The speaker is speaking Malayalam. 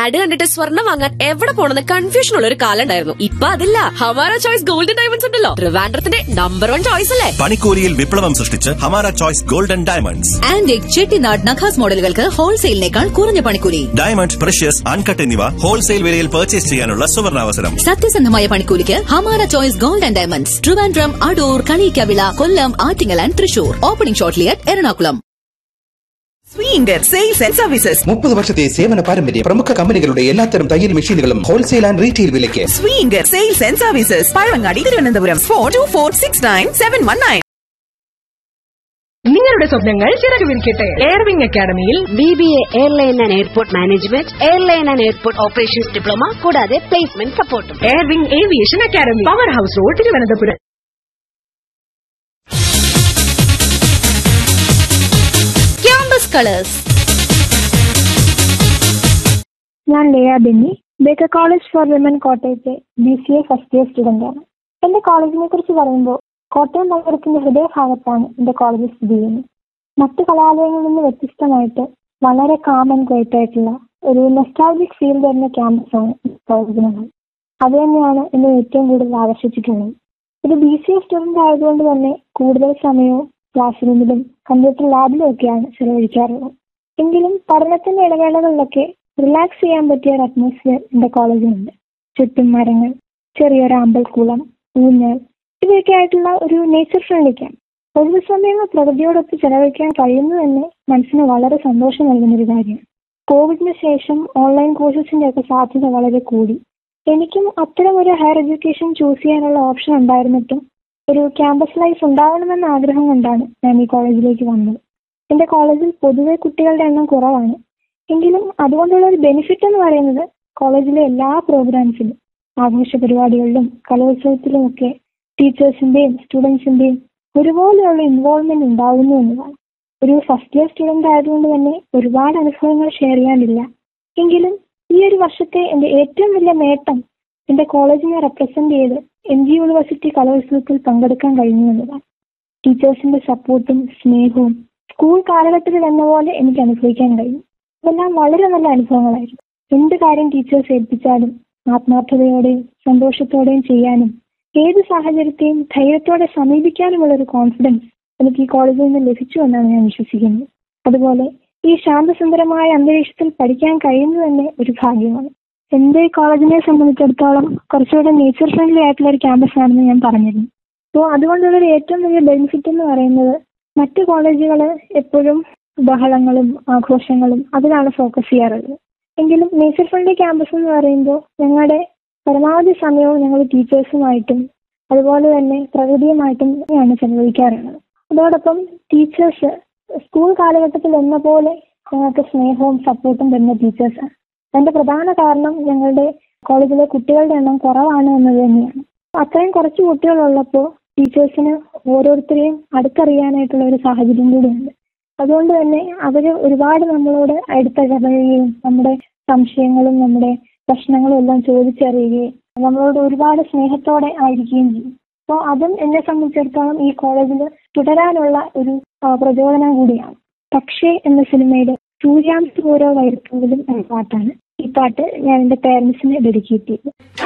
ആഡ് കണ്ടിട്ട് സ്വർണ്ണം വാങ്ങാൻ എവിടെ പോണെന്ന് കൺഫ്യൂഷൻ ഉള്ള ഒരു കാലം ഉണ്ടായിരുന്നു ഇപ്പൊ അതില്ല ഹമാര ചോയ്സ് ഗോൾഡൻ ഡയമണ്ട്സ് ഉണ്ടല്ലോ ട്രിവാൻഡ്രത്തിന്റെ നമ്പർ വൺ ചോയ്സ് അല്ലേ പണിക്കൂലിയിൽ വിപ്ലവം സൃഷ്ടിച്ച് Hamara choice golden diamonds antique Chettinad Nakhas മോഡലുകൾക്ക് ഹോൾസെയിലിനേക്കാൾ കുറഞ്ഞ പണിക്കൂലി ഡയമണ്ട് പ്രഷ്യസ് അൺകട്ട് എന്നിവ ഹോൾസെയിൽ വിലയിൽ പർച്ചേസ് ചെയ്യാനുള്ള സുവർണാവസരം സത്യസന്ധമായ പണിക്കൂലിക്ക് Hamara choice gold and diamonds Trivandrum Adoor Kalikkavila Kollam Attingal and Thrissur opening shortly at Ernakulam Sweenkar sales and services മുപ്പത് വർഷത്തെ സേവന പാരമ്പര്യം പ്രമുഖ കമ്പനികളുടെ എല്ലാത്തരം തയ്യൽ മെഷീനുകളും ഹോൾസെയിൽ ആൻഡ് റീറ്റെയിൽ വിലയ്ക്ക് Sweenkar sales and services Pazhavangadi Thiruvananthapuram four two four six nine seven one nine നിങ്ങളുടെ സ്വപ്നങ്ങൾ ചിറക് വിരിക്കട്ടെ എയർവിംഗ് അക്കാദമിയിൽ B B A airline and airport management airline and airport operations diploma കൂടാതെ പ്ലേസ്മെന്റ് സപ്പോർട്ടും Airwing aviation academy power house road Thiruvananthapuram campus colours ഞാൻ Leya Benny Baker college for women കോട്ടയത്തെ B C A first year student ആണ് എന്റെ കോളേജിനെ കുറിച്ച് പറയുമ്പോൾ കോട്ടയം നഗരത്തിന്റെ ഹൃദയഭാഗത്താണ് എന്റെ കോളേജ് സ്ഥിതി ചെയ്യുന്നത് മറ്റു കലാലയങ്ങളിൽ നിന്ന് വ്യത്യസ്തമായിട്ട് വളരെ കാം ആൻഡ് ക്വൈറ്റ് ആയിട്ടുള്ള ഒരു നെസ്റ്റാൾജിക് ഫീൽ തരുന്ന ക്യാമ്പസാണ് കോളേജിനുള്ളത് അത് തന്നെയാണ് എന്നെ ഏറ്റവും കൂടുതൽ ആകർഷിച്ചിട്ടുള്ളത് ഒരു ബി സി എ സ്റ്റുഡന്റ് ആയതുകൊണ്ട് തന്നെ കൂടുതൽ സമയവും ക്ലാസ് റൂമിലും കമ്പ്യൂട്ടർ ലാബിലും ഒക്കെയാണ് ചെലവഴിക്കാറുള്ളത് എങ്കിലും പഠനത്തിന്റെ ഇടവേളകളിലൊക്കെ റിലാക്സ് ചെയ്യാൻ പറ്റിയ ഒരു അറ്റ്മോസ്ഫിയർ എന്റെ കോളേജിലുണ്ട് ചുറ്റും മരങ്ങൾ ചെറിയൊരു അമ്പൽക്കുളം ഊഞ്ഞൽ ഇവയൊക്കെ ആയിട്ടുള്ള ഒരു നേച്ചർ ഫ്രണ്ട്ലി ക്യാമ്പ് ഒഴിവ് സമയങ്ങൾ പ്രകൃതിയോടൊത്ത് ചെലവഴിക്കാൻ കഴിയുന്നത് തന്നെ മനസ്സിന് വളരെ സന്തോഷം നൽകുന്ന ഒരു കാര്യമാണ് കോവിഡിന് ശേഷം ഓൺലൈൻ കോഴ്സസിന്റെ ഒക്കെ സാധ്യത വളരെ കൂടി എനിക്കും അത്തരം ഒരു ഹയർ എഡ്യൂക്കേഷൻ ചൂസ് ചെയ്യാനുള്ള ഓപ്ഷൻ ഉണ്ടായിരുന്നിട്ടും ഒരു ക്യാമ്പസ് ലൈഫ് ഉണ്ടാവണമെന്ന ആഗ്രഹം കൊണ്ടാണ് ഞാൻ ഈ കോളേജിലേക്ക് വന്നത് എന്റെ കോളേജിൽ പൊതുവെ കുട്ടികളുടെ എണ്ണം കുറവാണ് എങ്കിലും അതുകൊണ്ടുള്ള ഒരു ബെനിഫിറ്റ് എന്ന് പറയുന്നത് കോളേജിലെ എല്ലാ പ്രോഗ്രാംസിലും ആഘോഷ പരിപാടികളിലും കലോത്സവത്തിലും ഒക്കെ ടീച്ചേഴ്സിന്റെയും സ്റ്റുഡൻസിന്റെയും ഒരുപോലെയുള്ള ഇൻവോൾവ്മെന്റ് ഉണ്ടാവുന്നു എന്നതാണ് ഒരു ഫസ്റ്റ് ഇയർ സ്റ്റുഡന്റ് ആയതുകൊണ്ട് തന്നെ ഒരുപാട് അനുഭവങ്ങൾ ഷെയർ ചെയ്യാനില്ല എങ്കിലും ഈ ഒരു വർഷത്തെ എന്റെ ഏറ്റവും വലിയ നേട്ടം എന്റെ കോളേജിനെ റെപ്രസെന്റ് ചെയ്ത് എം ജി യൂണിവേഴ്സിറ്റി കലോത്സവത്തിൽ പങ്കെടുക്കാൻ കഴിഞ്ഞു എന്നതാണ് ടീച്ചേഴ്സിന്റെ സപ്പോർട്ടും സ്നേഹവും സ്കൂൾ കാലഘട്ടത്തിൽ എന്ന പോലെ എനിക്ക് അനുഭവിക്കാൻ കഴിഞ്ഞു ഇതെല്ലാം വളരെ നല്ല അനുഭവങ്ങളായിരുന്നു എന്ത് കാര്യം ടീച്ചേഴ്സ് ഏൽപ്പിച്ചാലും ആത്മാർത്ഥതയോടെയും സന്തോഷത്തോടെയും ചെയ്യാനും ഏത് സാഹചര്യത്തെയും ധൈര്യത്തോടെ സമീപിക്കാനുമുള്ള ഒരു കോൺഫിഡൻസ് എനിക്ക് ഈ കോളേജിൽ നിന്ന് ലഭിച്ചു എന്നാണ് ഞാൻ വിശ്വസിക്കുന്നത് അതുപോലെ ഈ ശാന്തസുന്ദരമായ അന്തരീക്ഷത്തിൽ പഠിക്കാൻ കഴിയുന്നത് തന്നെ ഒരു ഭാഗ്യമാണ് എന്റെ ഈ കോളേജിനെ സംബന്ധിച്ചിടത്തോളം കുറച്ചുകൂടെ നേച്ചർ ഫ്രണ്ട്ലി ആയിട്ടുള്ള ഒരു ക്യാമ്പസ് ആണെന്ന് ഞാൻ പറഞ്ഞിരുന്നു അപ്പോൾ അതുകൊണ്ടുള്ള ഒരു ഏറ്റവും വലിയ ബെനിഫിറ്റ് എന്ന് പറയുന്നത് മറ്റു കോളേജുകൾ എപ്പോഴും ബഹളങ്ങളും ആഘോഷങ്ങളും അതിലാണ് ഫോക്കസ് ചെയ്യാറുള്ളത് എങ്കിലും നേച്ചർ ഫ്രണ്ട്ലി ക്യാമ്പസ് എന്ന് പറയുമ്പോൾ ഞങ്ങളുടെ പരമാവധി സമയവും ഞങ്ങൾ ടീച്ചേഴ്സുമായിട്ടും അതുപോലെ തന്നെ പ്രകൃതിയുമായിട്ടും ആണ് ചെലവഴിക്കാറുള്ളത് അതോടൊപ്പം ടീച്ചേഴ്സ് സ്കൂൾ കാലഘട്ടത്തിൽ എന്ന പോലെ ഞങ്ങൾക്ക് സ്നേഹവും സപ്പോർട്ടും തരുന്ന ടീച്ചേഴ്സാണ് അതിന്റെ പ്രധാന കാരണം ഞങ്ങളുടെ കോളേജിലെ കുട്ടികളുടെ എണ്ണം കുറവാണ് എന്നത് തന്നെയാണ് അത്രയും കുറച്ച് കുട്ടികളുള്ളപ്പോൾ ടീച്ചേഴ്സിന് ഓരോരുത്തരെയും അടുത്തറിയാനായിട്ടുള്ള ഒരു സാഹചര്യം കൂടിയുണ്ട് അതുകൊണ്ട് തന്നെ അവര് ഒരുപാട് നമ്മളോട് അടുത്തിടപഴകുകയും നമ്മുടെ സംശയങ്ങളും നമ്മുടെ പ്രശ്നങ്ങളും എല്ലാം ചോദിച്ചറിയുകയും നമ്മളോട് ഒരുപാട് സ്നേഹത്തോടെ ആയിരിക്കുകയും ചെയ്യും അപ്പോൾ അതും എന്നെ സംബന്ധിച്ചിടത്തോളം ഈ കോളേജിൽ തുടരാനുള്ള ഒരു ആ, പ്രചോദനം കൂടിയാണ് പക്ഷേ എന്ന സിനിമയുടെ സൂര്യാംശ ഓരോ വൈരത്തുകളിലും എന്ന പാട്ടാണ് ഈ പാട്ട് ഞാൻ എന്റെ പേരൻസിന് ഡെഡിക്കേറ്റ് ചെയ്തു